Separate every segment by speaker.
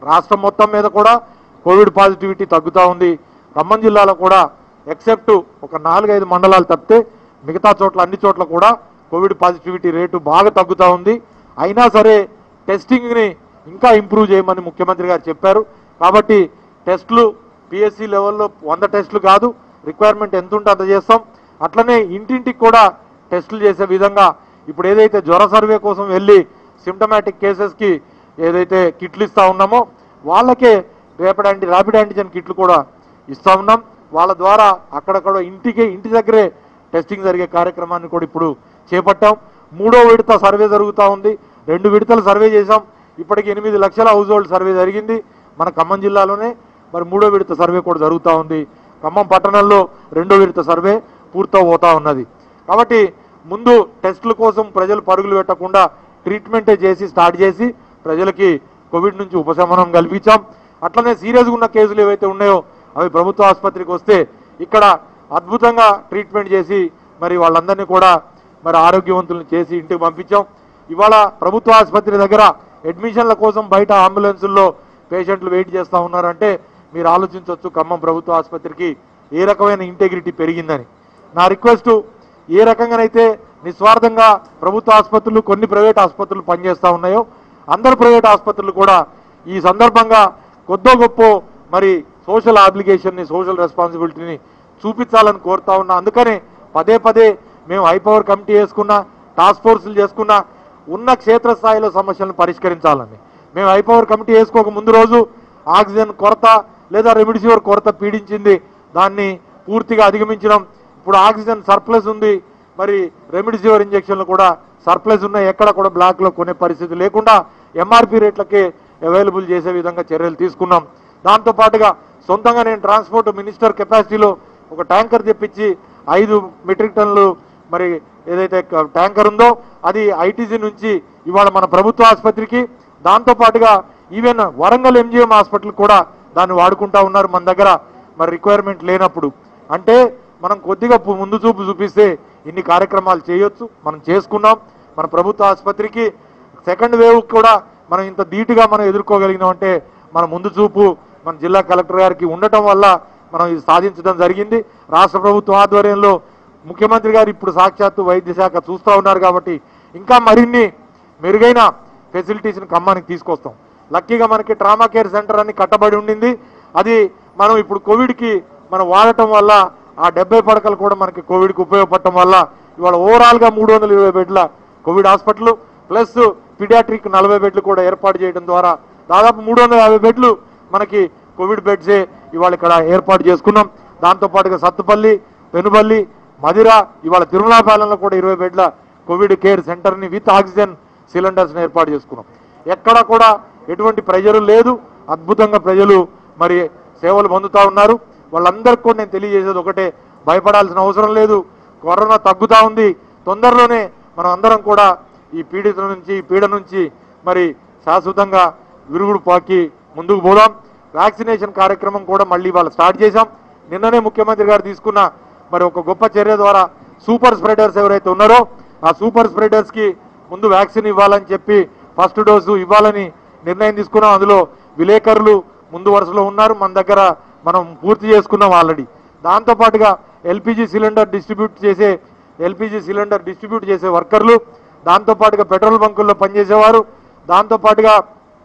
Speaker 1: రాష్ట్రం మొత్తం మీద కూడా కోవిడ్ పాజిటివిటీ తగ్గుతూ ఉంది ఖమ్మం జిల్లాలో కూడా ఎక్సెప్ట్ ఒక నాలుగైదు మండలాలు తప్పితే మిగతా చోట్ల అన్ని చోట్ల కూడా కోవిడ్ పాజిటివిటీ రేటు బాగా తగ్గుతూ ఉంది అయినా సరే టెస్టింగ్ని ఇంకా ఇంప్రూవ్ చేయమని ముఖ్యమంత్రి గారు చెప్పారు కాబట్టి టెస్టులు పిఎస్సి లెవెల్లో వంద టెస్టులు కాదు రిక్వైర్మెంట్ ఎంత ఉంటే అంత చేస్తాం అట్లనే ఇంటింటికి కూడా టెస్టులు చేసే విధంగా ఇప్పుడు ఏదైతే జ్వర సర్వే కోసం వెళ్ళి సిమ్టమాటిక్ కేసెస్కి ఏదైతే కిట్లు ఇస్తా ఉన్నామో వాళ్ళకే రేపిడ్ యాంటీ ర్యాపిడ్ యాంటీజెన్ కిట్లు కూడా ఇస్తా ఉన్నాం వాళ్ళ ద్వారా అక్కడక్కడ ఇంటికి ఇంటి దగ్గరే టెస్టింగ్ జరిగే కార్యక్రమాన్ని కూడా ఇప్పుడు చేపట్టాం మూడో విడత సర్వే జరుగుతూ ఉంది రెండు విడతలు సర్వే చేశాం ఇప్పటికి ఎనిమిది లక్షల హౌస్ హోల్డ్ సర్వే జరిగింది మన ఖమ్మం జిల్లాలోనే మరి మూడో విడత సర్వే కూడా జరుగుతూ ఉంది ఖమ్మం పట్టణంలో రెండో విడత సర్వే పూర్తవుతా ఉన్నది కాబట్టి ముందు టెస్టుల కోసం ప్రజలు పరుగులు పెట్టకుండా ట్రీట్మెంటే చేసి స్టార్ట్ చేసి ప్రజలకి కోవిడ్ నుంచి ఉపశమనం కల్పించాం అట్లనే సీరియస్గా ఉన్న కేసులు ఏవైతే ఉన్నాయో అవి ప్రభుత్వ ఆసుపత్రికి వస్తే ఇక్కడ అద్భుతంగా ట్రీట్మెంట్ చేసి మరి వాళ్ళందరినీ కూడా మరి ఆరోగ్యవంతులను చేసి ఇంటికి పంపించాం ఇవాళ ప్రభుత్వ ఆసుపత్రి దగ్గర అడ్మిషన్ల కోసం బయట అంబులెన్సుల్లో పేషెంట్లు వెయిట్ చేస్తూ ఉన్నారంటే మీరు ఆలోచించవచ్చు ఖమ్మం ప్రభుత్వ ఆసుపత్రికి ఏ రకమైన ఇంటెగ్రిటీ పెరిగిందని నా రిక్వెస్ట్ ఏ రకంగానైతే నిస్వార్థంగా ప్రభుత్వ ఆసుపత్రులు కొన్ని ప్రైవేట్ ఆసుపత్రులు పనిచేస్తూ ఉన్నాయో అందరు ప్రైవేట్ ఆసుపత్రులు కూడా ఈ సందర్భంగా కొద్దో గొప్ప మరి సోషల్ అప్లికేషన్ని సోషల్ రెస్పాన్సిబిలిటీని చూపించాలని కోరుతా ఉన్నా అందుకనే పదే పదే మేము హై పవర్ కమిటీ వేసుకున్నా టాస్క్ ఫోర్సులు చేసుకున్నా ఉన్న క్షేత్రస్థాయిలో సమస్యలను పరిష్కరించాలని మేము హై పవర్ కమిటీ వేసుకోక ముందు రోజు ఆక్సిజన్ కొరత లేదా రెమిడిసివర్ కొరత పీడించింది దాన్ని పూర్తిగా అధిగమించడం ఇప్పుడు ఆక్సిజన్ సర్ప్లస్ ఉంది మరి రెమిడిసివర్ ఇంజక్షన్లు కూడా సర్ప్లస్ ఉన్నాయి ఎక్కడ కూడా బ్లాక్లో కొనే పరిస్థితి లేకుండా ఎంఆర్పి రేట్లకే అవైలబుల్ చేసే విధంగా చర్యలు తీసుకున్నాం దాంతో పాటుగా సొంతంగా నేను ట్రాన్స్పోర్ట్ మినిస్టర్ కెపాసిటీలో ఒక ట్యాంకర్ తెప్పించి ఐదు మెట్రిక్ టన్నులు మరి ఏదైతే క- ట్యాంకర్ ఉందో అది ఐటీసీ నుంచి ఇవాళ మన ప్రభుత్వ ఆసుపత్రికి దాంతో పాటుగా ఈవెన్ వరంగల్ ఎంజిఎం హాస్పిటల్ కూడా దాన్ని వాడుకుంటా ఉన్నారు మన దగ్గర మరి రిక్వైర్మెంట్ లేనప్పుడు అంటే మనం కొద్దిగా పు- ముందు చూపు చూపిస్తే ఇన్ని కార్యక్రమాలు చేయొచ్చు మనం చేసుకున్నాం మన ప్రభుత్వ ఆసుపత్రికి సెకండ్ వేవ్ కూడా మనం ఇంత ధీటుగా మనం ఎదుర్కోగలిగినాం అంటే మన ముందు చూపు మన జిల్లా కలెక్టర్ గారికి ఉండటం వల్ల మనం ఇది సాధించడం జరిగింది రాష్ట్ర ప్రభుత్వం ఆధ్వర్యంలో ముఖ్యమంత్రి గారు ఇప్పుడు సాక్షాత్తు వైద్య శాఖ చూస్తూ ఉన్నారు కాబట్టి ఇంకా మరిన్ని మెరుగైన ఫెసిలిటీస్ని ఖమ్మానికి తీసుకొస్తాం లక్కీగా మనకి ట్రామా కేర్ సెంటర్ అని కట్టబడి ఉండింది అది మనం ఇప్పుడు కోవిడ్కి మనం వాడటం వల్ల ఆ డెబ్బై పడకలు కూడా మనకి కోవిడ్కి ఉపయోగపడటం వల్ల ఇవాళ ఓవరాల్గా మూడు వందల ఇరవై బెడ్ల కోవిడ్ హాస్పిటల్ ప్లస్ పిడియాట్రిక్ నలభై బెడ్లు కూడా ఏర్పాటు చేయడం ద్వారా దాదాపు మూడు వందల యాభై బెడ్లు మనకి కోవిడ్ బెడ్సే ఇవాళ ఇక్కడ ఏర్పాటు చేసుకున్నాం దాంతోపాటుగా సత్తుపల్లి పెనుబల్లి మదిర ఇవాళ తిరుమలాపాలెంలో కూడా ఇరవై బెడ్ల కోవిడ్ కేర్ సెంటర్ని విత్ ఆక్సిజన్ సిలిండర్స్ని ఏర్పాటు చేసుకున్నాం ఎక్కడ కూడా ఎటువంటి ప్రెజర్ లేదు అద్భుతంగా ప్రజలు మరి సేవలు పొందుతా ఉన్నారు వాళ్ళందరికీ కూడా నేను తెలియజేసేది ఒకటే భయపడాల్సిన అవసరం లేదు కరోనా తగ్గుతా ఉంది తొందరలోనే మనం అందరం కూడా ఈ పీడిత నుంచి ఈ పీడ నుంచి మరి శాశ్వతంగా విరుగుడు పాకి ముందుకు పోదాం వ్యాక్సినేషన్ కార్యక్రమం కూడా మళ్ళీ వాళ్ళు స్టార్ట్ చేశాం నిన్ననే ముఖ్యమంత్రి గారు తీసుకున్న మరి ఒక గొప్ప చర్య ద్వారా సూపర్ స్ప్రెడర్స్ ఎవరైతే ఉన్నారో ఆ సూపర్ స్ప్రెడర్స్ కి ముందు వ్యాక్సిన్ ఇవ్వాలని చెప్పి ఫస్ట్ డోసు ఇవ్వాలని నిర్ణయం తీసుకున్నాం అందులో విలేకరులు ముందు వరుసలో ఉన్నారు మన దగ్గర మనం పూర్తి చేసుకున్నాం ఆల్రెడీ దాంతో పాటుగా ఎల్పిజి సిలిండర్ డిస్ట్రిబ్యూట్ చేసే ఎల్పిజి సిలిండర్ డిస్ట్రిబ్యూట్ చేసే వర్కర్లు దాంతో పాటుగా పెట్రోల్ బంకుల్లో పనిచేసేవారు దాంతో పాటుగా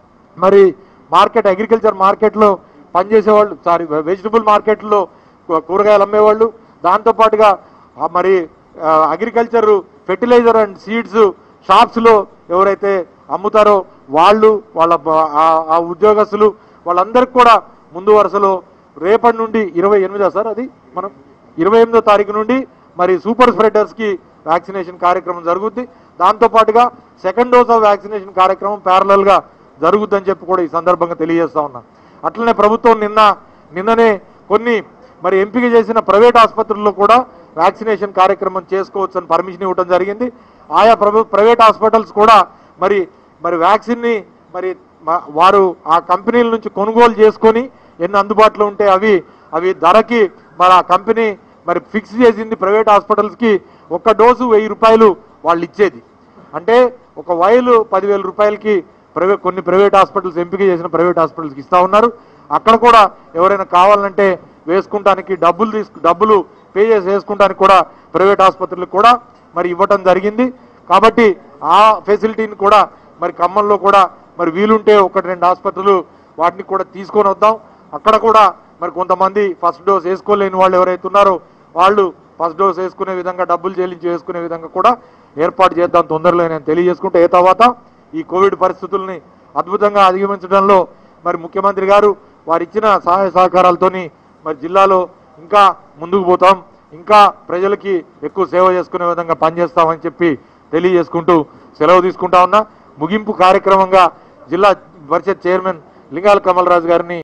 Speaker 1: మరి మార్కెట్ అగ్రికల్చర్ మార్కెట్లో పనిచేసేవాళ్ళు సారీ వెజిటబుల్ మార్కెట్లో కూ- కూరగాయలు అమ్మేవాళ్ళు దాంతోపాటుగా ఆ మరి ఆ, అగ్రికల్చర్ ఫెర్టిలైజర్ అండ్ సీడ్స్ షాప్స్లో ఎవరైతే అమ్ముతారో వాళ్ళు వాళ్ళ బ- ఆ- ఆ ఉద్యోగస్తులు వాళ్ళందరికీ కూడా ముందు వరుసలో రేపటి నుండి ఇరవై ఎనిమిదా సార్ అది మనం ఇరవై ఎనిమిదో తారీఖు నుండి మరి సూపర్ స్ప్రెడర్స్కి వ్యాక్సినేషన్ కార్యక్రమం జరుగుద్ది దాంతో పాటుగా సెకండ్ డోస్ ఆఫ్ వ్యాక్సినేషన్ కార్యక్రమం ప్యారలల్గా జరుగుద్దని చెప్పి కూడా ఈ సందర్భంగా తెలియజేస్తా ఉన్నా అట్లనే ప్రభుత్వం నిన్న నిన్ననే కొన్ని మరి ఎంపిక చేసిన ప్రైవేట్ ఆసుపత్రుల్లో కూడా వ్యాక్సినేషన్ కార్యక్రమం చేసుకోవచ్చు అని పర్మిషన్ ఇవ్వడం జరిగింది ఆయా ప్రభు ప్రైవేట్ హాస్పిటల్స్ కూడా మరి మరి వ్యాక్సిన్ని మరి మ- వారు ఆ కంపెనీల నుంచి కొనుగోలు చేసుకొని ఎన్ని అందుబాటులో ఉంటే అవి అవి ధరకి మరి ఆ కంపెనీ మరి ఫిక్స్ చేసింది ప్రైవేట్ హాస్పిటల్స్కి ఒక్క డోసు వెయ్యి రూపాయలు వాళ్ళు ఇచ్చేది అంటే ఒక వైలు పదివేల రూపాయలకి ప్రైవేట్ కొన్ని ప్రైవేట్ హాస్పిటల్స్ ఎంపిక చేసిన ప్రైవేట్ హాస్పిటల్స్కి ఇస్తా ఉన్నారు అక్కడ కూడా ఎవరైనా కావాలంటే వేసుకుంటానికి డబ్బులు తీసుకు డబ్బులు పే చేసి వేసుకుంటానికి కూడా ప్రైవేట్ ఆసుపత్రులకు కూడా మరి ఇవ్వటం జరిగింది కాబట్టి ఆ ఫెసిలిటీని కూడా మరి ఖమ్మంలో కూడా మరి వీలుంటే ఒకటి రెండు ఆసుపత్రులు వాటిని కూడా తీసుకొని వద్దాం అక్కడ కూడా మరి కొంతమంది ఫస్ట్ డోస్ వేసుకోలేని వాళ్ళు ఎవరైతే ఉన్నారో వాళ్ళు ఫస్ట్ డోస్ వేసుకునే విధంగా డబ్బులు చెల్లించి వేసుకునే విధంగా కూడా ఏర్పాటు చేద్దాం తొందరలో నేను తెలియజేసుకుంటే ఏ తర్వాత ఈ కోవిడ్ పరిస్థితుల్ని అద్భుతంగా అధిగమించడంలో మరి ముఖ్యమంత్రి గారు వారు ఇచ్చిన సహాయ సహకారాలతోని మరి జిల్లాలో ఇంకా ముందుకు పోతాం ఇంకా ప్రజలకి ఎక్కువ సేవ చేసుకునే విధంగా పనిచేస్తామని చెప్పి తెలియజేసుకుంటూ సెలవు తీసుకుంటా ఉన్నా ముగింపు కార్యక్రమంగా జిల్లా పరిషత్ చైర్మన్ లింగాల కమలరాజు గారిని